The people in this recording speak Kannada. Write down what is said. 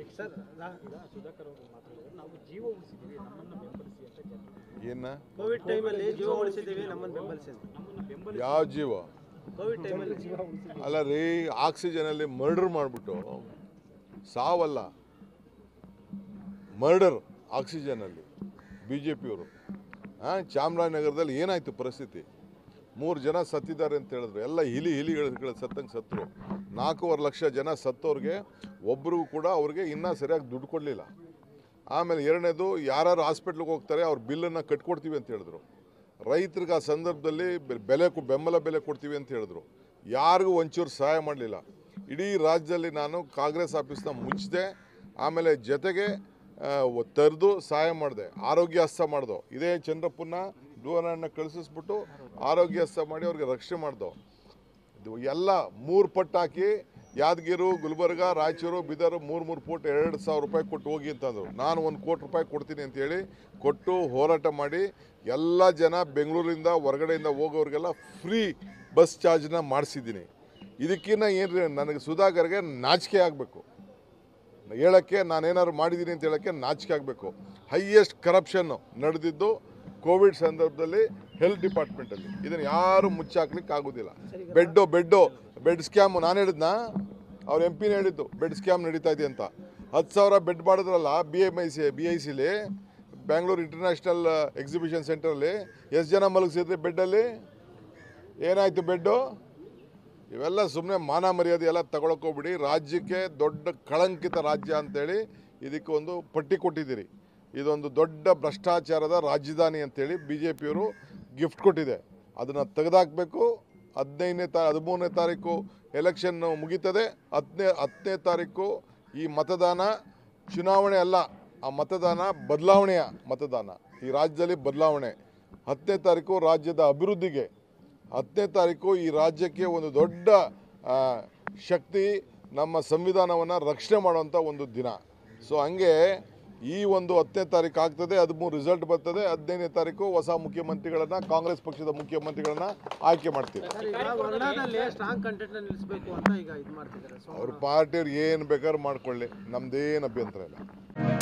ಸರ್ ರಾ- ಸುಧಾಕರ್ ಅವರು ಮಾತಾಡಿದ್ರು ನಾವು ಜೀವ ಉಳಿಸಿದ್ದೀವಿ ನಮ್ಮನ್ನು ಬೆಂಬಲಿಸಿ ಅಂತ ಜನ ಏನ ಕೋವಿಡ್ ಟೈಮಲ್ಲಿ ಜೀವ ಉಳಿಸಿದ್ದೀವಿ ನಮ್ಮನ್ನು ಬೆಂಬಲಿಸಿ ಅಂತ. ನಮ್ಮನ್ನು ಬೆಂಬಲಿಸಿ ಯಾವ ಜೀವ ಕೋವಿಡ್ ಟೈಮಲ್ಲಿ ಜೀವ ಅಲ್ಲ ರೀ ಆಕ್ಸಿಜನಲ್ಲಿ ಮರ್ಡರ್ ಮಾಡಿಬಿಟ್ಟು ಸಾವಲ್ಲ ಮರ್ಡರ್ ಆಕ್ಸಿಜನಲ್ಲಿ ಬಿ ಜೆ ಪಿಯವರು ಹಾಂ ಚಾಮರಾಜನಗರದಲ್ಲಿ ಏನಾಯ್ತು ಪರಿಸ್ಥಿತಿ ಮೂರು ಜನ ಸತ್ತಿದ್ದಾರೆ ಅಂತ ಹೇಳಿದ್ರು ಎಲ್ಲ ಹಿಲಿ ಹಿಲಿಗಳು ಸತ್ತಂಗೆ ಸತ್ತರು ನಾಲ್ಕೂವರೆ ಲಕ್ಷ ಜನ ಸತ್ತವ್ರಿಗೆ ಒಬ್ರಿಗೂ ಕೂಡ ಅವ್ರಿಗೆ ಇನ್ನೂ ಸರಿಯಾಗಿ ದುಡ್ಡು ಕೊಡಲಿಲ್ಲ ಆಮೇಲೆ ಎರಡನೇದು ಯಾರು ಹಾಸ್ಪಿಟ್ಲಿಗೆ ಹೋಗ್ತಾರೆ ಅವ್ರ ಬಿಲ್ಲನ್ನು ಕಟ್ಕೊಡ್ತೀವಿ ಅಂತ ಹೇಳಿದ್ರು ರೈತರಿಗೆ ಆ ಸಂದರ್ಭದಲ್ಲಿ ಬೆ- ಬೆಲೆ ಕೊ- ಬೆಂಬಲ ಬೆಲೆ ಕೊಡ್ತೀವಿ ಅಂತ ಹೇಳಿದ್ರು ಯಾರಿಗೂ ಒಂಚೂರು ಸಹಾಯ ಮಾಡಲಿಲ್ಲ ಇಡೀ ರಾಜ್ಯದಲ್ಲಿ ನಾನು ಕಾಂಗ್ರೆಸ್ ಆಫೀಸ್ನ ಮುಚ್ಚಿದೆ ಆಮೇಲೆ ಜೊತೆಗೆ ತರೆದು ಸಹಾಯ ಮಾಡಿದೆ ಆರೋಗ್ಯ ಹಸ್ತ ಮಾಡ್ದೋ ಇದೇ ಚಂದ್ರಪ್ಪನ ದೂರನ್ನ ಕಳಿಸಿಸ್ಬಿಟ್ಟು ಆರೋಗ್ಯ ಹಸ್ತ ಮಾಡಿ ಅವ್ರಿಗೆ ರಕ್ಷಣೆ ಮಾಡ್ದೋ ಇದು ಎಲ್ಲ ಮೂರು ಪಟ್ಟು ಹಾಕಿ ಯಾದಗಿರು ಗುಲ್ಬರ್ಗ ರಾಯಚೂರು ಬೀದರ್ ಮೂರು ಮೂರು ಫುಟ್ ಎರಡು ಸಾವಿರ ರೂಪಾಯಿ ಕೊಟ್ಟು ಹೋಗಿ ಅಂತಂದರು ನಾನು ಒಂದು ಕೋಟಿ ರೂಪಾಯಿ ಕೊಡ್ತೀನಿ ಅಂತೇಳಿ ಕೊಟ್ಟು ಹೋರಾಟ ಮಾಡಿ ಎಲ್ಲ ಜನ ಬೆಂಗಳೂರಿಂದ ಹೊರಗಡೆಯಿಂದ ಹೋಗೋರಿಗೆಲ್ಲ ಫ್ರೀ ಬಸ್ ಚಾರ್ಜ್ನ ಮಾಡಿಸಿದ್ದೀನಿ ಇದಕ್ಕಿಂತ ಏನು ನನಗೆ ಸುಧಾಕರ್ಗೆ ನಾಚಿಕೆ ಆಗಬೇಕು ಹೇಳೋಕ್ಕೆ ನಾನೇನಾದ್ರು ಮಾಡಿದ್ದೀನಿ ಅಂತ ಹೇಳೋಕ್ಕೆ ನಾಚಿಕೆ ಆಗಬೇಕು ಹೈಯೆಸ್ಟ್ ಕರಪ್ಷನ್ನು ನಡೆದಿದ್ದು ಕೋವಿಡ್ ಸಂದರ್ಭದಲ್ಲಿ ಹೆಲ್ತ್ ಡಿಪಾರ್ಟ್ಮೆಂಟಲ್ಲಿ ಇದನ್ನು ಯಾರು ಮುಚ್ಚಾಕ್ಲಿಕ್ಕೆ ಆಗೋದಿಲ್ಲ ಬೆಡ್ಡು ಬೆಡ್ಡು ಬೆಡ್ ಸ್ಕ್ಯಾಮ್ ನಾನು ಹೇಳಿದ್ನಾ ಅವ್ರ ಎಂ ಪಿನ ಹೇಳಿದ್ದು ಬೆಡ್ ಸ್ಕ್ಯಾಮ್ ನಡೀತಾ ಇದೆ ಅಂತ ಹತ್ತು ಸಾವಿರ ಬೆಡ್ ಮಾಡಿದ್ರಲ್ಲ B M I C B I ಸಿಲಿ ಬ್ಯಾಂಗ್ಳೂರು ಇಂಟರ್ನ್ಯಾಷನಲ್ ಎಕ್ಸಿಬಿಷನ್ ಸೆಂಟ್ರಲ್ಲಿ ಎಷ್ಟು ಜನ ಮಲಗಿಸಿದ್ರಿ ಬೆಡ್ಡಲ್ಲಿ ಏನಾಯಿತು ಬೆಡ್ಡು ಇವೆಲ್ಲ ಸುಮ್ಮನೆ ಮಾನ ಮರ್ಯಾದೆ ಎಲ್ಲ ತಗೊಳಕೋಗ್ಬಿಡಿ ರಾಜ್ಯಕ್ಕೆ ದೊಡ್ಡ ಕಳಂಕಿತ ರಾಜ್ಯ ಅಂತೇಳಿ ಇದಕ್ಕೆ ಒಂದು ಪಟ್ಟಿ ಕೊಟ್ಟಿದ್ದೀರಿ ಇದೊಂದು ದೊಡ್ಡ ಭ್ರಷ್ಟಾಚಾರದ ರಾಜಧಾನಿ ಅಂತೇಳಿ ಬಿ ಜೆ ಪಿಯವರು ಗಿಫ್ಟ್ ಕೊಟ್ಟಿದೆ ಅದನ್ನು ತೆಗೆದಾಕಬೇಕು ಹದಿನೈದನೇ ತಾ ಹದಿಮೂರನೇ ತಾರೀಕು ಎಲೆಕ್ಷನ್ ಮುಗೀತದೆ ಹತ್ತನೇ ಹತ್ತನೇ ತಾರೀಕು ಈ ಮತದಾನ ಚುನಾವಣೆ ಅಲ್ಲ ಆ ಮತದಾನ ಬದಲಾವಣೆಯ ಮತದಾನ ಈ ರಾಜ್ಯದಲ್ಲಿ ಬದಲಾವಣೆ ಹತ್ತನೇ ತಾರೀಕು ರಾಜ್ಯದ ಅಭಿವೃದ್ಧಿಗೆ ಹತ್ತನೇ ತಾರೀಕು ಈ ರಾಜ್ಯಕ್ಕೆ ಒಂದು ದೊಡ್ಡ ಆ, ಶಕ್ತಿ ನಮ್ಮ ಸಂವಿಧಾನವನ್ನು ರಕ್ಷಣೆ ಮಾಡುವಂಥ ಒಂದು ದಿನ ಸೊ ಹಂಗೆ ಈ ಒಂದು ಹತ್ತನೇ ತಾರೀಕು ಆಗ್ತದೆ ಹದಿಮೂರು ರಿಸಲ್ಟ್ ಬರ್ತದೆ ಹದಿನೈದನೇ ತಾರೀಕು ಹೊಸ ಮುಖ್ಯಮಂತ್ರಿಗಳನ್ನ ಕಾಂಗ್ರೆಸ್ ಪಕ್ಷದ ಮುಖ್ಯಮಂತ್ರಿಗಳನ್ನ ಆಯ್ಕೆ ಮಾಡ್ತೀವಿ ಸರ್ ಈಗ ವರ್ಣದಲ್ಲಿ ಸ್ಟ್ರಾಂಗ್ ಕಂಟೆಂಟ್ ನಿಲ್ಲಿಸಬೇಕು ಅಂತ ಈಗ ಇದು ಮಾಡ್ತಿದ್ದಾರೆ ಸೊ ಅವ್ರ ಪಾರ್ಟಿಯವ್ರು ಏನು ಬೇಕಾದ್ರೂ ಮಾಡ್ಕೊಳ್ಳಿ ನಮ್ದೇನು ಅಭ್ಯಂತರ ಇಲ್ಲ